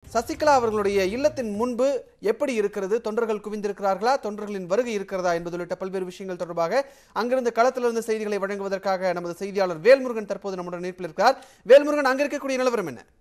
சசிகலா அவர்களுடைய இல்லத்தின் முன்பு எப்படி இருக்கிறது தொண்டர்கள் குவிந்திருக்கிறார்களா தொண்டர்களின் வருகை இருக்கிறதா என்பது உள்ளிட்ட பல்வேறு விஷயங்கள் தொடர்பாக அங்கிருந்து களத்திலிருந்து செய்திகளை வழங்குவதற்காக நமது செய்தியாளர் வேல்முருகன் தற்போது நம்முடன் இணைப்பில் இருக்கிறார் வேல்முருகன் அங்க இருக்கக்கூடிய நிலவரம் என்ன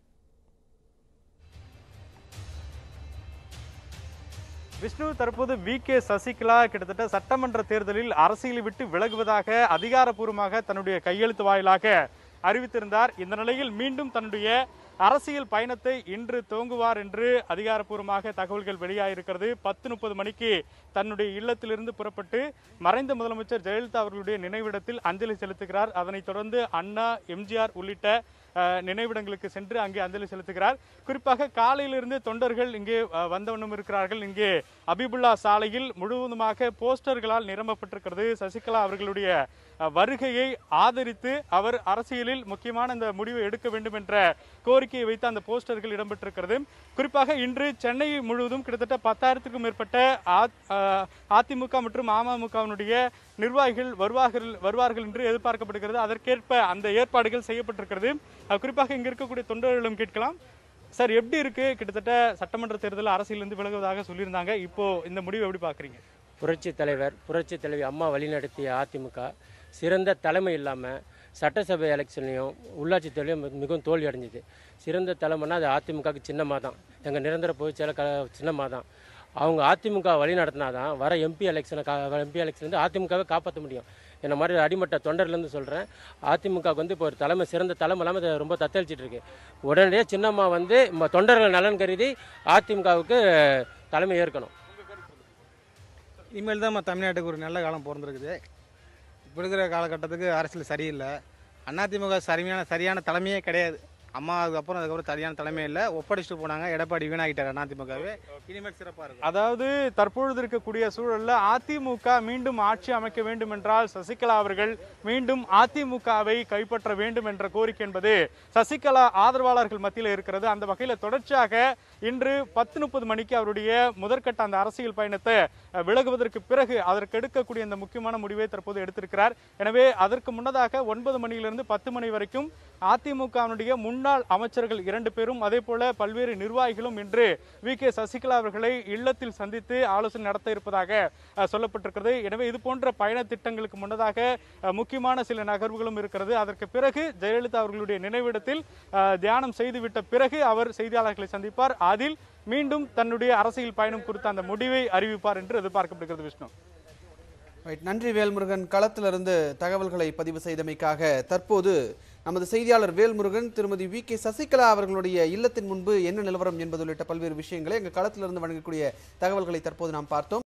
விஷ்ணு தற்போது வி கே சசிகலா கிட்டத்தட்ட சட்டமன்ற தேர்தலில் அரசியலை விட்டு விலகுவதாக அதிகாரப்பூர்வமாக தன்னுடைய கையெழுத்து வாயிலாக அறிவித்திருந்தார் இந்த நிலையில் மீண்டும் தன்னுடைய அரசியல் பயணத்தை இன்று துவங்குவார் என்று அதிகாரப்பூர்வமாக தகவல்கள் வெளியாகிருக்கிறது பத்து முப்பது மணிக்கு தன்னுடைய இல்லத்திலிருந்து புறப்பட்டு மறைந்த முதலமைச்சர் ஜெயலலிதா அவர்களுடைய நினைவிடத்தில் அஞ்சலி செலுத்துகிறார் அதனைத் தொடர்ந்து அண்ணா எம்ஜிஆர் உள்ளிட்ட அஹ், நினைவிடங்களுக்கு சென்று அங்கே அஞ்சலி செலுத்துகிறார் குறிப்பாக காலையிலிருந்து தொண்டர்கள் இங்கே அஹ், வந்தவண்ணம் இருக்கிறார்கள் இங்கே அபிபுல்லா சாலையில் முழுவதுமாக போஸ்டர்களால் நிரம்பப்பட்டிருக்கிறது சசிகலா அவர்களுடைய அஹ், வருகையை ஆதரித்து அவர் அரசியலில் முக்கியமான இந்த முடிவை எடுக்க வேண்டும் என்ற கோரிக்கையை வைத்து அந்த போஸ்டர்கள் இடம்பெற்றிருக்கிறது குறிப்பாக இன்று சென்னை முழுவதும் கிட்டத்தட்ட பத்தாயிரத்துக்கும் மேற்பட்ட அ- அஹ், அதிமுக மற்றும் அமமுகவினுடைய நிர்வாகிகள் வருவார்கள் வருவார்கள் என்று எதிர்பார்க்கப்படுகிறது அதற்கேற்ப அந்த ஏற்பாடுகள் செய்யப்பட்டிருக்கிறது அஹ், குறிப்பாக இங்க இருக்கக்கூடிய தொண்டர்களிடம் கேட்கலாம் சார் எப்படி இருக்கு கிட்டத்தட்ட சட்டமன்ற தேர்தல் அரசியலிருந்து விலகுவதாக சொல்லியிருந்தாங்க இப்போ இந்த முடிவு எப்படி பாக்குறீங்க புரட்சி தலைவர் புரட்சி தலைவி அம்மா வழிநடத்திய அதிமுக சிறந்த தலைமை இல்லாமல் சட்டசபை எலெக்ஷன்லையும் உள்ளாட்சி தேர்தலையும் மிகவும் தோல்வி அடைஞ்சிது சிறந்த தலைமைன்னா அது அதிமுகவுக்கு சின்னமாக தான் எங்கள் நிரந்தர பொதுச்செயலர் க சின்னமாக தான் அவங்க அதிமுக வழி நடத்தினா தான் வர எம்பி எலெக்ஷனை கா எம்பி எலெக்ஷன்லேருந்து அதிமுகவை காப்பாற்ற முடியும் என்ன மாதிரி அடிமட்ட தொண்டர்லேருந்து சொல்கிறேன் அதிமுகவுக்கு வந்து இப்போ ஒரு தலைமை சிறந்த தலைமை இல்லாமல் இது ரொம்ப தத்தளிச்சிட்டு இருக்கு உடனடியாக சின்னம்மா வந்து ம- தொண்டர்கள் நலன் கருதி அதிமுகவுக்கு தலைமை ஏற்கணும் இனிமேல் தான் நம்ம தமிழ்நாட்டுக்கு ஒரு நல்ல காலம் பிறந்திருக்குது இப்போ இருக்கிற காலகட்டத்துக்கு அரசியல் சரியில்லை அதிமுக சரியான சரியான தலைமையே கிடையாது அம்மாவுக்கு அப்புறம் அதுக்கப்புறம் சரியான தலைமை இல்லை ஒப்படைச்சிட்டு போனாங்க எடப்பாடி வீணாகிட்டார் அதிமுகவே இனிமேல் சிறப்பாக இருக்கும் அதாவது தற்பொழுது இருக்கக்கூடிய சூழல்ல அதிமுக மீண்டும் ஆட்சி அமைக்க வேண்டும் என்றால் சசிகலா அவர்கள் மீண்டும் அதிமுகவை கைப்பற்ற வேண்டும் என்ற கோரிக்கை என்பது சசிகலா ஆதரவாளர்கள் மத்தியில் இருக்கிறது அந்த வகையில தொடர்ச்சியாக இன்று பத்து முப்பது மணிக்கு அவருடைய முதற்கட்ட அந்த அரசியல் பயணத்தை அஹ், விலகுவதற்கு பிறகு அதற்கு எடுக்கக்கூடிய இந்த முக்கியமான முடிவை தற்போது எடுத்திருக்கிறார் எனவே அதற்கு முன்னதாக ஒன்பது மணியிலிருந்து பத்து மணி வரைக்கும் அதிமுகவினுடைய முன்னாள் அமைச்சர்கள் இரண்டு பேரும் அதே போல பல்வேறு நிர்வாகிகளும் இன்று வி கே சசிகலா அவர்களை இல்லத்தில் சந்தித்து ஆலோசனை நடத்த இருப்பதாக அஹ், சொல்லப்பட்டிருக்கிறது எனவே இது போன்ற பயண திட்டங்களுக்கு முன்னதாக அஹ், முக்கியமான சில நகர்வுகளும் இருக்கிறது அதற்கு பிறகு ஜெயலலிதா அவர்களுடைய நினைவிடத்தில் அஹ், தியானம் செய்துவிட்ட பிறகு அவர் செய்தியாளர்களை சந்திப்பார் அதில் மீண்டும் தன்னுடைய அரசியல் பயணம் குறித்த அந்த முடிவை அறிவிப்பார் என்று எதிர்பார்க்கப்படுகிறது விஷ்ணு ரைட் நன்றி வேல்முருகன் களத்திலிருந்து தகவல்களை பதிவு செய்தமைக்காக தற்போது நமது செய்தியாளர் வேல்முருகன் திருமதி வி கே சசிகலா அவர்களுடைய இல்லத்தின் முன்பு என்ன நிலவரம் என்பது உள்ளிட்ட பல்வேறு விஷயங்களை எங்கள் களத்திலிருந்து வழங்கக்கூடிய தகவல்களை தற்போது நாம் பார்த்தோம்